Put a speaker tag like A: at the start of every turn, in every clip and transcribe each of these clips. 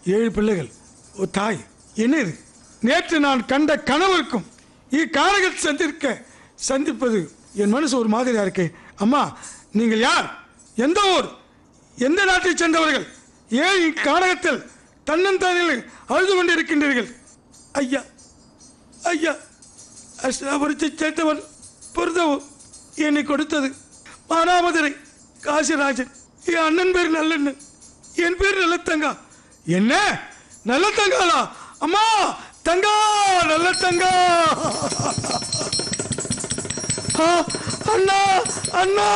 A: ஏழு பிள்ளைகள் ஒரு தாய் என்ன இது நேற்று நான் கண்ட கனவுக்கும் இக்காரகத்தை சந்திக்க சந்திப்பது என் மனசு ஒரு மாதிரியா இருக்கு அம்மா நீங்கள் யார் எந்த ஊர் எந்த நாட்டைச் சேர்ந்தவர்கள் ஏன் இக்காரகத்தில் தன்னந்தானில் அழுது கொண்டிருக்கின்றீர்கள் ஐயா ஐயா அஷ்டாபுரத்தை சேர்ந்தவன் பொருத்தவன் என்னை கொடுத்தது மானாமதுரை காசிராஜன் என் அண்ணன் பேர் நல்லண்ணன் என் பேர் நல்லத்தங்கா என்ன நல்லத்தங்காளா அம்மா தங்கா நல்லத்தங்கா ஆ, அண்ணா அண்ணா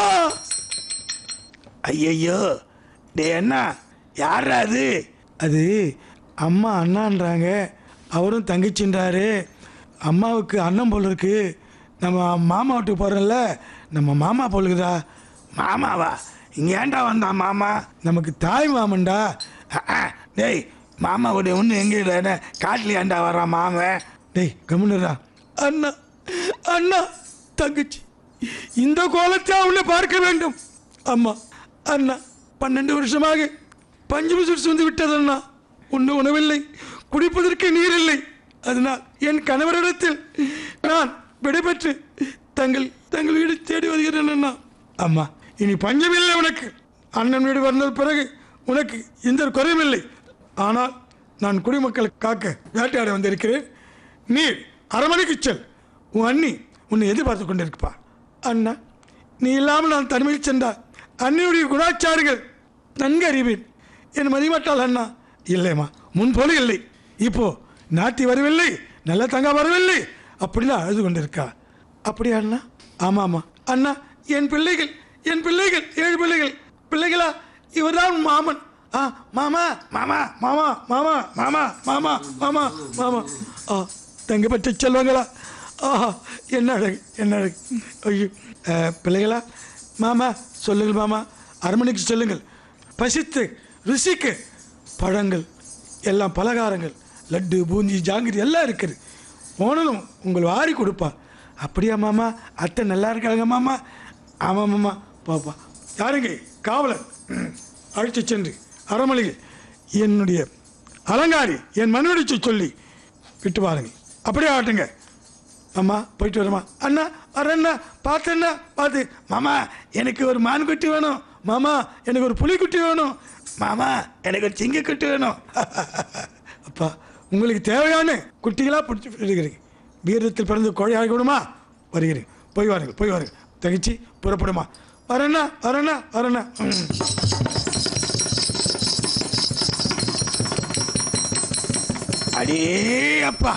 A: ஐயையோ டே அண்ணா யாரா அது அது அம்மா அண்ணான்றாங்க அவரும் தங்கச்சின்றாரு அம்மாவுக்கு அண்ணன் போல இருக்கு நம்ம மாமா வீட்டுக்கு போகிறோம்ல நம்ம மாமா போலுக்குதா மாமாவா இங்கே ஏன்டா வந்தான் மாமா நமக்கு தாய் மாமன்டா அஹ், அஹ், டேய் மாமா கூட ஒன்று எங்கே இல்லை காட்டில் ஏன்டா வரான் மாமன் டேய் கம்முனுடா அண்ணா அண்ணா தங்கச்சி இந்த கோலத்தை அவனை பார்க்க வேண்டும் அம்மா அண்ணா பன்னெண்டு வருஷமாக பஞ்சமி சுட்டு விட்டது அண்ணா உண்ண உணவில்லை குடிப்பதற்கு நீர் இல்லை அதனால் என் கணவரிடத்தில் நான் விடைபெற்று தங்கள் தங்கள் வீடு தேடி வருகிறேன் அண்ணா அம்மா இனி பஞ்சமில்லை உனக்கு அண்ணன் வீடு வந்த பிறகு உனக்கு எந்த ஒரு குறையும் இல்லை ஆனால் நான் குடிமக்களை காக்க வேட்டையாட வந்திருக்கிறேன் நீர் அரமனைக்கு செல் உன் அண்ணி உன்னை எதிர்பார்த்து கொண்டிருப்பா அண்ணா நீ இல்லாமல் நான் தனிமையில் சென்றால் அண்ணியுடைய குணாச்சாரங்கள் நன்கு அறிவேன் என் மதிமட்டால் அண்ணா இல்லைம்மா முன் போல இல்லை இப்போ நாட்டி வரவில்லை நல்ல தங்க வரவில்லை அப்படிலாம் அழுது கொண்டிருக்கா அப்படியா அண்ணா ஆமாம் ஆமாம் அண்ணா என் பிள்ளைகள் என் பிள்ளைகள் ஏழு பிள்ளைகள் பிள்ளைகளா இவர்தான் உன் மாமன் ஆ மாமா மாமா மாமா மாமா மாமா மாமா மாமா மாமா ஆ தங்க பற்றி செல்வாங்களா ஆஹா என்ன அழகு என்ன அழகு ஐயோ அஹ், பிள்ளைகளா மாமா சொல்லுங்கள் மாமா அரண்மனைக்கு சொல்லுங்கள் பசித்து ருசிக்கு பழங்கள் எல்லாம் பலகாரங்கள் லட்டு பூந்தி ஜாங்கிரி எல்லாம் இருக்குது போனதும் உங்கள் வாரி கொடுப்பா அப்படியா மாமா அத்தை நல்லா இருக்காங்க மாமா ஆமாம் மாமா பாப்பா யாருங்க காவலர் ம், அழைத்து சென்று அரண்மனையில் என்னுடைய அலங்காரி என் மனைவிச்சு சொல்லி விட்டு பாருங்க அப்படியே ஆட்டுங்க அம்மா போயிட்டு வரமா அண்ணா வரண்ணா பார்த்தண்ணா பார்த்து மாமா எனக்கு ஒரு மான் குட்டி வேணும் மாமா எனக்கு ஒரு புலிக்குட்டி வேணும் மாமா எனக்கு ஒரு சிங்கக்குட்டி வேணும் அப்பா உங்களுக்கு தேவையான குட்டிகளாக பிடிச்சி இருக்கிறீங்க வீரத்தில் பிறந்து கோழையாக விடுமா வருகிறேன் போய் வாருங்கள் போய் வாருங்கள் தகச்சி புறப்படுமா வரண்ணா வரண்ணா வரண்ணா ம். அடே அப்பா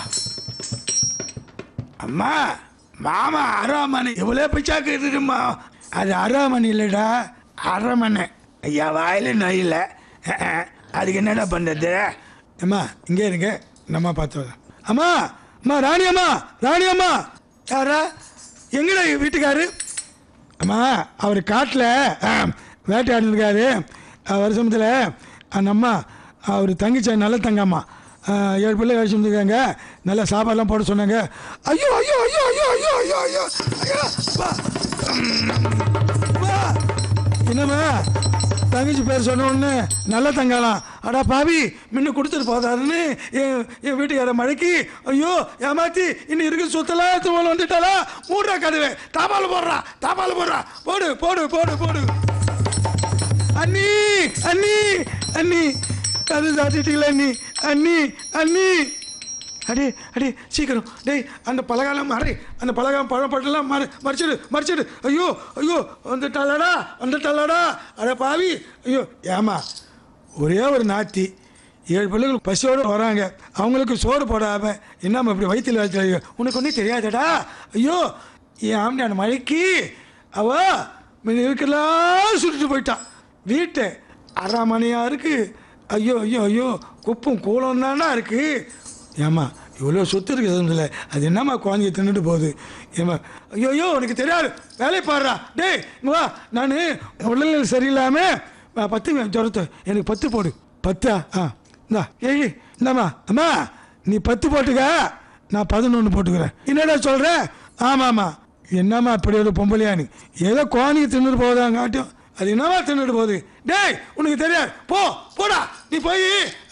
A: அம்மா மாமா அராமனை இவ்வளோ பிச்சா கேட்டுருமா அது அராமணி இல்லைடா அரமனை ஐயா வாயில நோயில் அதுக்கு என்னடா பண்ணுறது அம்மா இங்கே இருங்க நம்ம பார்த்து வரலாம். அம்மா அம்மா ராணி அம்மா ராணி அம்மா யாரா எங்கடா வீட்டுக்காரு அம்மா அவர் காட்டில் வேட்டையாடிருக்காரு வருஷத்தில் அந்த அம்மா அவர் தங்கிச்ச நல்ல தங்கம்மா ஆ, ஏழு பிள்ளை கழிச்சு வந்துருக்காங்க நல்ல சாப்பாடுலாம் போட சொன்னாங்க ஐயோ ஐயோ ஐயோ ஐயோ ஐயோ ஐயோ ஐயோ ஐயோ அப்பா. அப்பா. என்னம்மா தங்கச்சி பேர் சொன்ன உடனே நல்ல தங்கலாம் அடா பாவி முன்ன கொடுத்துட்டு போதாருன்னு என் என் வீட்டுக்கார மழைக்கு ஐயோ ஏமாத்தி இன்னும் இருக்கு சுத்தலாம் தூவல் வந்துட்டாளா மூடுறா கதவை தாபால் போடுறா தாபால் போடுறா போடு போடு போடு போடு அண்ணி அண்ணி அண்ணி கது சாத்திட்டீங்களா அண்ணி அண்ணி அண்ணி அடே அடே சீக்கிரம் டேய் அந்த பலகாலம் மறை அந்த பலகாலம் பழப்பட்டெல்லாம் மறு மறைச்சிடு மறைச்சிடு ஐயோ ஐயோ வந்துட்டாளடா வந்துட்டாளடா அட பாவி ஐயோ ஏமா ஒரே ஒரு நாத்தி ஏழு பிள்ளைகள் பசியோடு வராங்க அவங்களுக்கு சோறு போடாம என்னம்மா இப்படி வயிற்றில் வச்சு உனக்கு ஒன்றும் தெரியாதடா ஐயோ என் ஆம்டான மழைக்கு அவ முன்ன இருக்கலாம் சுட்டுட்டு போயிட்டான் வீட்டை அரை மணியாக இருக்கு ஐயோ ஐயோ ஐயோ குப்பும் கூலம் தானா இருக்கு ஏம்மா இவ்வளோ சொத்து இருக்குது அது என்னம்மா குழந்தைய தின்னுட்டு போகுது ஏம்மா ஐயோ ஐயோ உனக்கு தெரியாது வேலையை பாடுறா டேய் இங்க வா நான் உடல்நிலை சரியில்லாமல் பத்து ஜுரத்தை எனக்கு பத்து போடு பத்தா ஆ இந்தா ஏய் இந்தாம்மா அம்மா நீ பத்து போட்டுக்க நான் பதினொன்று போட்டுக்கிறேன் என்னடா சொல்கிற ஆமாம்மா என்னம்மா இப்படி ஒரு பொம்பளையா நீ ஏதோ குழந்தைக்கு தின்னுட்டு போகுதாங்காட்டியும் அது என்னவா தின்னுட்டு போகுது டேய் உனக்கு தெரியாது போ போடா நீ போய்